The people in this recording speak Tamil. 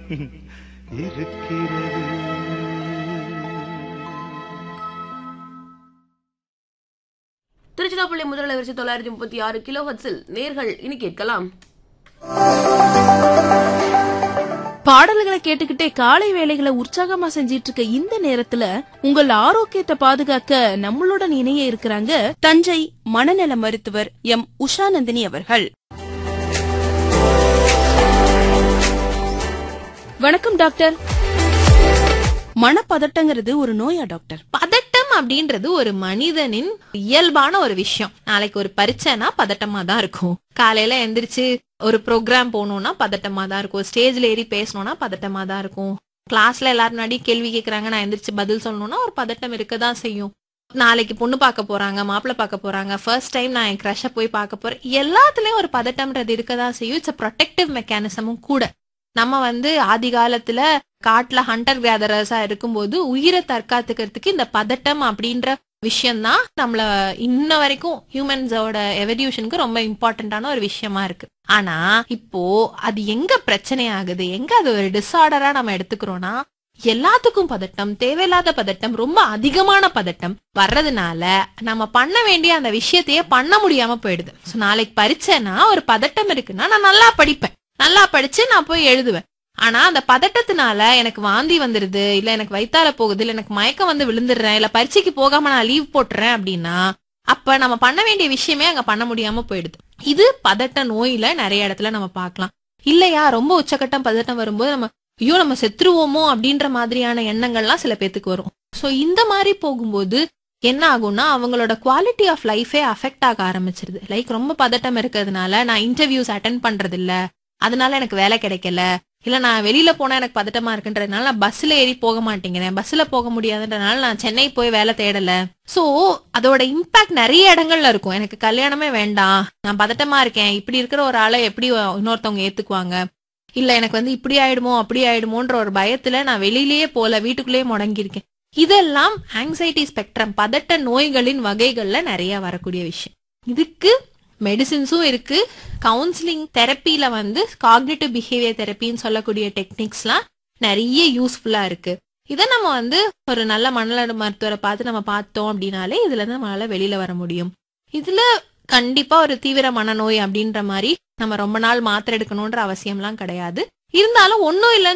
இருக்கிறது திருச்சிராப்பள்ளி முதல் வரிசை தொள்ளாயிரத்தி முப்பத்தி ஆறு கிலோ ஹட்ஸில் நேர்கள் இனி கேட்கலாம் பாடல்களை கேட்டுக்கிட்டே காலை வேலைகளை உற்சாகமா செஞ்சிட்டு இருக்க இந்த நேரத்துல உங்கள் ஆரோக்கியத்தை பாதுகாக்க நம்மளுடன் இணைய இருக்கிறாங்க தஞ்சை மனநல மருத்துவர் எம் உஷாநந்தினி அவர்கள் வணக்கம் டாக்டர் மனப்பதட்டங்கிறது ஒரு நோயா டாக்டர் பதட்டம் அப்படின்றது ஒரு மனிதனின் இயல்பான ஒரு விஷயம் நாளைக்கு ஒரு பரீட்சைனா பதட்டமா தான் இருக்கும் காலையில எந்திரிச்சு ஒரு ப்ரோக்ராம் போகணும்னா பதட்டமா தான் இருக்கும் ஸ்டேஜ்ல ஏறி பேசணும்னா பதட்டமா தான் இருக்கும் கிளாஸ்ல எல்லாரும் முன்னாடி கேள்வி கேக்குறாங்க நான் எந்திரிச்சு பதில் சொல்லணும்னா ஒரு பதட்டம் இருக்க தான் செய்யும் நாளைக்கு பொண்ணு பார்க்க போறாங்க மாப்பிள்ளை பார்க்க போறாங்க ஃபர்ஸ்ட் டைம் நான் என் க்ரஷ போய் பார்க்க போறேன் எல்லாத்துலயும் ஒரு பதட்டம்ன்றது இருக்க தான் செய்யும் இட்ஸ் ப்ரொடெக்டிவ் மெக்கானிசமும் கூட நம்ம வந்து ஆதி காலத்துல காட்டுல ஹண்டர் கேதரர்ஸா இருக்கும்போது உயிரை தற்காத்துக்கிறதுக்கு இந்த பதட்டம் அப்படின்ற விஷயம்தான் நம்மள இன்ன வரைக்கும் ஹியூமன்ஸோட எவல்யூஷனுக்கு ரொம்ப இம்பார்ட்டன்டான ஒரு விஷயமா இருக்கு ஆனா இப்போ அது எங்க பிரச்சனை ஆகுது எங்க அது ஒரு டிஸார்டரா நம்ம எடுத்துக்கிறோம்னா எல்லாத்துக்கும் பதட்டம் தேவையில்லாத பதட்டம் ரொம்ப அதிகமான பதட்டம் வர்றதுனால நம்ம பண்ண வேண்டிய அந்த விஷயத்தையே பண்ண முடியாம போயிடுது சோ நாளைக்கு பரீட்சைனா ஒரு பதட்டம் இருக்குன்னா நான் நல்லா படிப்பேன் நல்லா படிச்சு நான் போய் எழுதுவேன் ஆனா அந்த பதட்டத்தினால எனக்கு வாந்தி வந்துருது இல்ல எனக்கு வயித்தால போகுது இல்ல எனக்கு மயக்கம் வந்து விழுந்துடுறேன் இல்ல பரீட்சைக்கு போகாம நான் லீவ் போட்டுறேன் அப்படின்னா அப்ப நம்ம பண்ண வேண்டிய விஷயமே அங்க பண்ண முடியாம போயிடுது இது பதட்ட நோயில நிறைய இடத்துல நம்ம பார்க்கலாம் இல்லையா ரொம்ப உச்சக்கட்டம் பதட்டம் வரும்போது நம்ம ஐயோ நம்ம செத்துருவோமோ அப்படின்ற மாதிரியான எண்ணங்கள்லாம் சில பேத்துக்கு வரும் சோ இந்த மாதிரி போகும்போது என்ன ஆகும்னா அவங்களோட குவாலிட்டி ஆஃப் லைஃபே அஃபெக்ட் ஆக ஆரம்பிச்சிருது லைக் ரொம்ப பதட்டம் இருக்கிறதுனால நான் இன்டர்வியூஸ் அட்டன் பண்றது இல்ல அதனால எனக்கு வேலை கிடைக்கல இல்ல நான் வெளியில போனா எனக்கு பதட்டமா இருக்குன்றதுனால நான் பஸ்ல ஏறி போக மாட்டேங்கிறேன் பஸ்ல போக முடியாதுன்றதுனால நான் சென்னை போய் வேலை தேடல சோ அதோட இம்பாக்ட் நிறைய இடங்கள்ல இருக்கும் எனக்கு கல்யாணமே வேண்டாம் நான் பதட்டமா இருக்கேன் இப்படி இருக்கிற ஒரு ஆளை எப்படி இன்னொருத்தவங்க ஏத்துக்குவாங்க இல்ல எனக்கு வந்து இப்படி ஆயிடுமோ அப்படி ஆயிடுமோன்ற ஒரு பயத்துல நான் வெளியிலேயே போல வீட்டுக்குள்ளேயே முடங்கியிருக்கேன் இதெல்லாம் ஆங்ஸைட்டி ஸ்பெக்ட்ரம் பதட்ட நோய்களின் வகைகள்ல நிறைய வரக்கூடிய விஷயம் இதுக்கு மெடிசின்ஸும் இருக்கு கவுன்சிலிங் தெரப்பில வந்து காக்னிட்டிவ் பிஹேவியர் தெரப்பின்னு சொல்லக்கூடிய டெக்னிக்ஸ்லாம் நிறைய யூஸ்ஃபுல்லா இருக்கு இதை நம்ம வந்து ஒரு நல்ல மனநல மருத்துவரை பார்த்து நம்ம பார்த்தோம் அப்படின்னாலே இதுல இருந்து நம்மளால வெளியில வர முடியும் இதுல கண்டிப்பா ஒரு தீவிர மனநோய் அப்படின்ற மாதிரி நம்ம ரொம்ப நாள் மாத்திரை எடுக்கணும்ன்ற அவசியம்லாம் கிடையாது இருந்தாலும் ஒன்னும் இல்லைன்னு